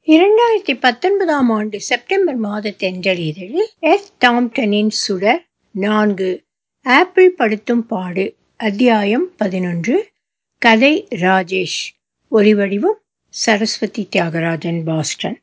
இரண்டாயிரத்தி பத்தொன்பதாம் ஆண்டு செப்டம்பர் மாத தென்றல் இதழில் எஸ் டாம்டனின் சுடர் நான்கு ஆப்பிள் படுத்தும் பாடு அத்தியாயம் பதினொன்று கதை ராஜேஷ் ஒலிவடிவம் சரஸ்வதி தியாகராஜன் பாஸ்டன்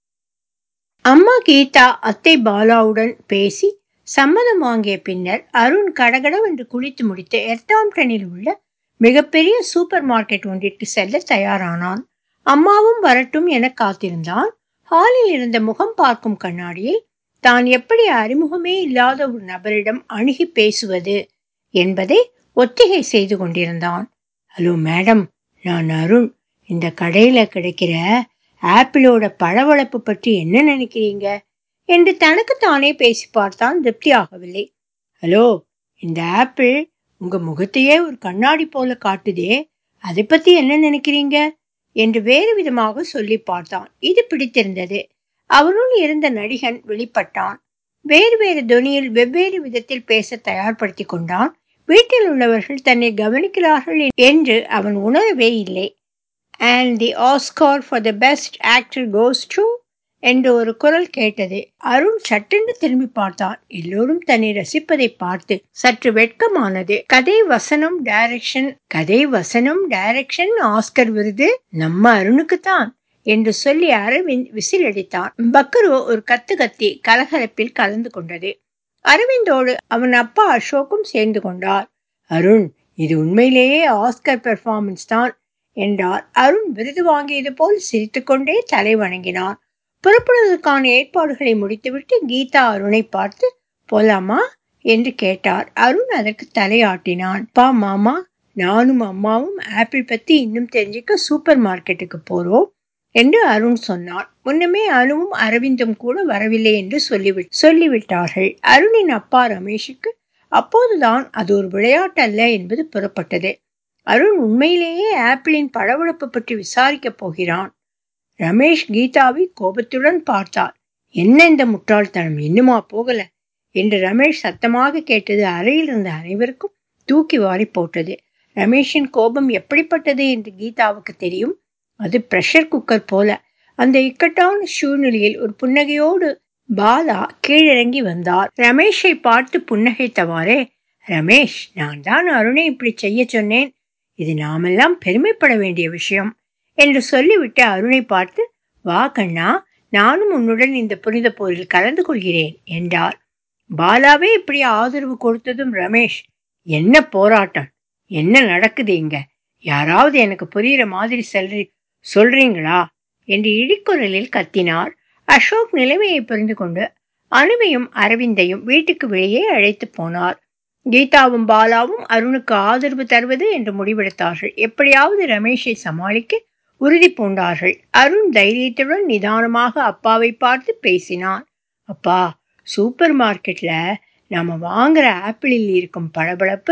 அம்மா கீதா அத்தை பாலாவுடன் பேசி சம்மதம் வாங்கிய பின்னர் அருண் கடகடவென்று குளித்து முடித்து எர்டாம்டனில் உள்ள மிகப்பெரிய சூப்பர் மார்க்கெட் ஒன்றிற்கு செல்ல தயாரானான் அம்மாவும் வரட்டும் என காத்திருந்தான் ஹாலில் இருந்த முகம் பார்க்கும் கண்ணாடியில் தான் எப்படி அறிமுகமே இல்லாத ஒரு நபரிடம் அணுகி பேசுவது என்பதை ஒத்திகை செய்து கொண்டிருந்தான் ஹலோ மேடம் நான் அருண் இந்த கடையில கிடைக்கிற ஆப்பிளோட பழவளப்பு பற்றி என்ன நினைக்கிறீங்க என்று தனக்கு தானே பேசி பார்த்தான் திருப்தியாகவில்லை ஹலோ இந்த ஆப்பிள் உங்க முகத்தையே ஒரு கண்ணாடி போல காட்டுதே அதை பத்தி என்ன நினைக்கிறீங்க என்று வேறு விதமாக சொல்லி பார்த்தான் இது பிடித்திருந்தது அவனுள் இருந்த நடிகன் வெளிப்பட்டான் வேறு வேறு துணியில் வெவ்வேறு விதத்தில் பேச தயார்படுத்தி கொண்டான் வீட்டில் உள்ளவர்கள் தன்னை கவனிக்கிறார்கள் என்று அவன் உணரவே இல்லை and the Oscar for the best actor goes to என்று ஒரு குரல் கேட்டது அருண் சட்டென்று திரும்பி பார்த்தான் எல்லோரும் தன்னை ரசிப்பதை பார்த்து சற்று வெட்கமானது கதை வசனம் டைரக்ஷன் கதை வசனம் டைரக்ஷன் ஆஸ்கர் விருது நம்ம அருணுக்குத்தான் என்று சொல்லி அரவிந்த் விசில் அடித்தான் பக்ரு ஒரு கத்து கத்தி கலகலப்பில் கலந்து கொண்டது அரவிந்தோடு அவன் அப்பா அசோக்கும் சேர்ந்து கொண்டார் அருண் இது உண்மையிலேயே ஆஸ்கர் பெர்ஃபார்மன்ஸ் தான் என்றார் அருண் விருது வாங்கியது போல் சிரித்துக்கொண்டே தலை வணங்கினான் புறப்படுவதற்கான ஏற்பாடுகளை முடித்துவிட்டு கீதா அருணை பார்த்து போலாமா என்று கேட்டார் அருண் அதற்கு தலையாட்டினான் பா மாமா நானும் அம்மாவும் ஆப்பிள் பத்தி இன்னும் தெரிஞ்சுக்க சூப்பர் மார்க்கெட்டுக்கு போறோம் என்று அருண் சொன்னான் முன்னமே அனுவும் அரவிந்தும் கூட வரவில்லை என்று சொல்லிவிட் சொல்லிவிட்டார்கள் அருணின் அப்பா ரமேஷுக்கு அப்போதுதான் அது ஒரு விளையாட்டு அல்ல என்பது புறப்பட்டது அருண் உண்மையிலேயே ஆப்பிளின் பழவழப்பு பற்றி விசாரிக்கப் போகிறான் ரமேஷ் கீதாவை கோபத்துடன் பார்த்தார் என்ன இந்த முட்டாள்தனம் இன்னுமா போகல என்று ரமேஷ் சத்தமாக கேட்டது அறையில் இருந்த அனைவருக்கும் தூக்கி வாரி போட்டது ரமேஷின் கோபம் எப்படிப்பட்டது என்று கீதாவுக்கு தெரியும் அது பிரஷர் குக்கர் போல அந்த இக்கட்டான சூழ்நிலையில் ஒரு புன்னகையோடு பாலா கீழிறங்கி வந்தார் ரமேஷை பார்த்து புன்னகைத்தவாறே ரமேஷ் நான் தான் அருணை இப்படி செய்ய சொன்னேன் இது நாமெல்லாம் பெருமைப்பட வேண்டிய விஷயம் என்று சொல்லிவிட்டு அருணை பார்த்து வா கண்ணா நானும் உன்னுடன் இந்த புனித போரில் கலந்து கொள்கிறேன் என்றார் பாலாவே இப்படி ஆதரவு கொடுத்ததும் ரமேஷ் என்ன போராட்டம் என்ன நடக்குது இங்க யாராவது எனக்கு புரியுற மாதிரி செல்றி சொல்றீங்களா என்று இடிக்குரலில் கத்தினார் அசோக் நிலைமையை புரிந்து கொண்டு அனுவையும் அரவிந்தையும் வீட்டுக்கு வெளியே அழைத்து போனார் கீதாவும் பாலாவும் அருணுக்கு ஆதரவு தருவது என்று முடிவெடுத்தார்கள் எப்படியாவது ரமேஷை சமாளிக்க உறுதி பூண்டார்கள் அருண் தைரியத்துடன் நிதானமாக அப்பாவை பார்த்து பேசினான் அப்பா சூப்பர் மார்க்கெட்ல நாம வாங்குற ஆப்பிளில் இருக்கும் பளபளப்பு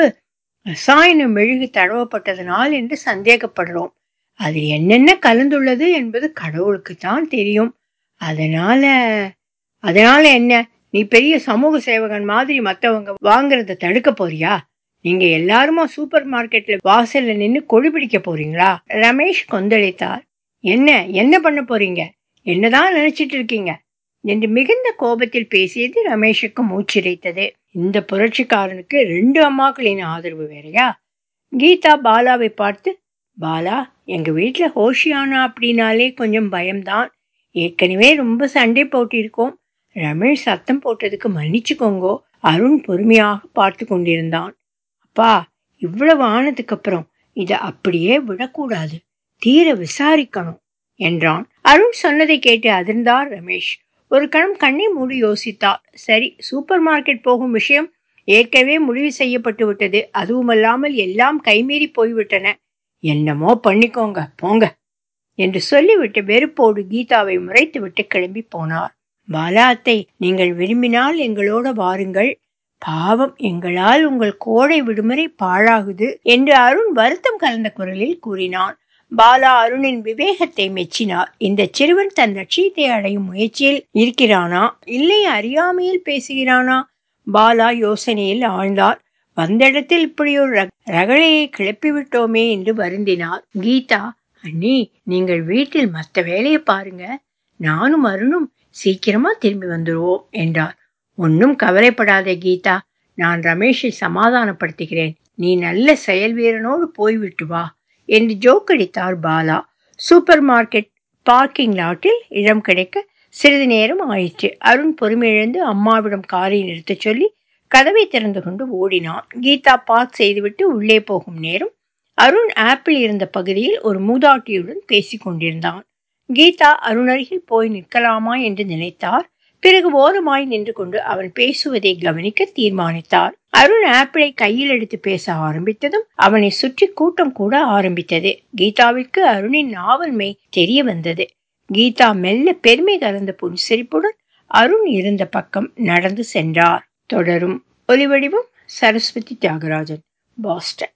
ரசாயன மெழுகு தடவப்பட்டதனால் என்று சந்தேகப்படுறோம் அதில் என்னென்ன கலந்துள்ளது என்பது கடவுளுக்கு தான் தெரியும் அதனால அதனால என்ன நீ பெரிய சமூக சேவகன் மாதிரி மற்றவங்க வாங்குறத தடுக்க போறியா நீங்க எல்லாருமா சூப்பர் மார்க்கெட்ல வாசல்ல நின்னு கொடி பிடிக்க போறீங்களா ரமேஷ் கொந்தளித்தார் என்ன என்ன பண்ண போறீங்க என்னதான் நினைச்சிட்டு இருக்கீங்க என்று மிகுந்த கோபத்தில் பேசியது ரமேஷுக்கு மூச்சிரைத்தது இந்த புரட்சிக்காரனுக்கு ரெண்டு அம்மாக்களின் ஆதரவு வேறையா கீதா பாலாவை பார்த்து பாலா எங்க வீட்டுல ஹோஷியானா அப்படின்னாலே கொஞ்சம் பயம்தான் ஏற்கனவே ரொம்ப சண்டை போட்டிருக்கோம் ரமேஷ் சத்தம் போட்டதுக்கு மன்னிச்சுக்கோங்கோ அருண் பொறுமையாக பார்த்து கொண்டிருந்தான் அப்பா இவ்வளவு ஆனதுக்கு அப்புறம் இத அப்படியே விடக்கூடாது தீர விசாரிக்கணும் என்றான் அருண் சொன்னதை கேட்டு அதிர்ந்தார் ரமேஷ் ஒரு கணம் கண்ணை மூடி யோசித்தார் சரி சூப்பர் மார்க்கெட் போகும் விஷயம் ஏற்கனவே முடிவு செய்யப்பட்டு விட்டது அதுவுமல்லாமல் எல்லாம் கைமீறி போய்விட்டன என்னமோ பண்ணிக்கோங்க போங்க என்று சொல்லிவிட்டு வெறுப்போடு கீதாவை முறைத்து விட்டு கிளம்பி போனார் பாலா அத்தை நீங்கள் விரும்பினால் எங்களோட வாருங்கள் பாவம் எங்களால் உங்கள் கோடை விடுமுறை பாழாகுது என்று அருண் வருத்தம் கலந்த குரலில் கூறினான் பாலா அருணின் விவேகத்தை மெச்சினார் இந்த சிறுவன் தன் லட்சியத்தை அடையும் முயற்சியில் இருக்கிறானா இல்லை அறியாமையில் பேசுகிறானா பாலா யோசனையில் ஆழ்ந்தார் வந்த இடத்தில் இப்படி ஒரு ரகளையை கிளப்பிவிட்டோமே என்று வருந்தினார் கீதா அண்ணி நீங்கள் வீட்டில் மற்ற வேலையை பாருங்க நானும் அருணும் சீக்கிரமா திரும்பி வந்துடுவோம் என்றார் ஒன்னும் கவலைப்படாதே கீதா நான் ரமேஷை சமாதானப்படுத்துகிறேன் நீ நல்ல செயல் வீரனோடு போய்விட்டு வா என்று ஜோக்கடித்தார் பாலா சூப்பர் மார்க்கெட் பார்க்கிங் லாட்டில் இடம் கிடைக்க சிறிது நேரம் ஆயிற்று அருண் பொறுமையிழந்து அம்மாவிடம் காரை நிறுத்தச் சொல்லி கதவை திறந்து கொண்டு ஓடினான் கீதா பார்க் செய்துவிட்டு உள்ளே போகும் நேரம் அருண் ஆப்பிள் இருந்த பகுதியில் ஒரு மூதாட்டியுடன் பேசிக் கொண்டிருந்தான் கீதா அருண் அருகில் போய் நிற்கலாமா என்று நினைத்தார் பிறகு ஓரமாய் நின்று கொண்டு அவன் பேசுவதை கவனிக்க தீர்மானித்தார் அருண் ஆப்பிளை கையில் எடுத்து பேச ஆரம்பித்ததும் அவனை சுற்றி கூட்டம் கூட ஆரம்பித்தது கீதாவிற்கு அருணின் நாவன்மை தெரிய வந்தது கீதா மெல்ல பெருமை கலந்த புன்சிரிப்புடன் அருண் இருந்த பக்கம் நடந்து சென்றார் தொடரும் ஒலிவடிவம் சரஸ்வதி தியாகராஜன் பாஸ்டன்